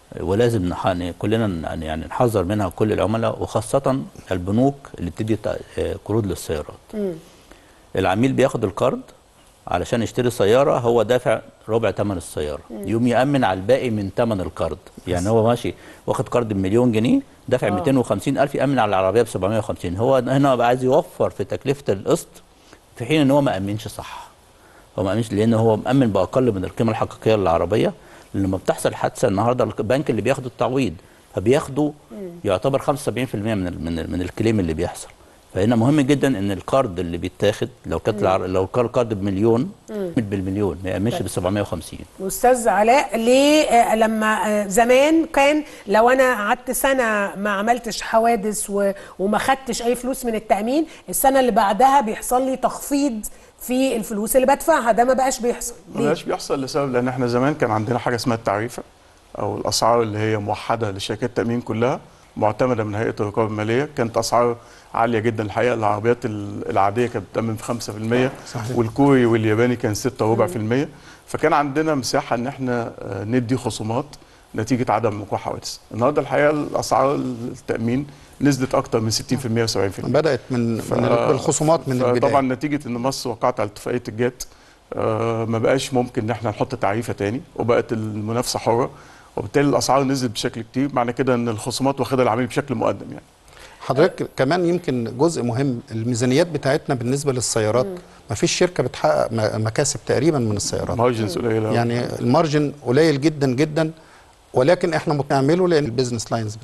ولازم نح- كلنا ن- يعني نحذر منها كل العملاء وخاصه البنوك اللي بتدي تع- آه، قروض للسيارات العميل بياخد القرض علشان يشتري سياره هو دافع ربع ثمن السياره يوم يامن على الباقي من ثمن القرض يعني هو ماشي واخد قرض بمليون جنيه دافع آه. 250 الف يامن على العربيه ب 750 هو هنا بقى عايز يوفر في تكلفه القسط في حين ان هو ما امنش صح هو ما امنش لان هو مامن باقل من القيمه الحقيقيه للعربيه لما بتحصل حادثه النهارده البنك اللي بياخد التعويض فبياخدوا يعتبر 75% من ال من ال من الكليم اللي بيحصل فهنا مهم جدا ان القرض اللي بيتاخد لو كانت العر... لو كان القرض بمليون بالمليون ما يامنش ب 750 استاذ علاء ليه آه، لما آه، زمان كان لو انا قعدت سنه ما عملتش حوادث و- وما خدتش اي فلوس من التامين السنه اللي بعدها بيحصل لي تخفيض في الفلوس اللي بدفعها ده ما بقاش بيحصل ما ليه بقاش بيحصل لسبب لان احنا زمان كان عندنا حاجه اسمها التعريفه او الاسعار اللي هي موحده لشركات التامين كلها معتمده من هيئه الرقابه الماليه كانت اسعار عاليه جدا الحقيقه العربيات ال- العاديه كانت بتامن في 5% صحيح. والكوري والياباني كان 6.4% فكان عندنا مساحه ان احنا آه، ندي خصومات نتيجه عدم وقوع حوادث النهارده الحقيقه الاسعار التامين نزلت اكتر من 60% و70% بدات من من ال- بالخصومات من البدايه طبعا نتيجه ان مصر وقعت على اتفاقيه الجات آه، ما بقاش ممكن ان احنا نحط تعريفه تاني وبقت المنافسه حره وبالتالي الاسعار نزلت بشكل كتير معنى كده ان الخصومات واخدها العميل بشكل مقدم يعني حضرتك كمان يمكن جزء مهم الميزانيات بتاعتنا بالنسبه للسيارات ما فيش شركه بتحقق م- مكاسب تقريبا من السيارات مارجنز قليله يعني المارجن قليل جدا جدا ولكن احنا بنعمله لان البيزنس لاينز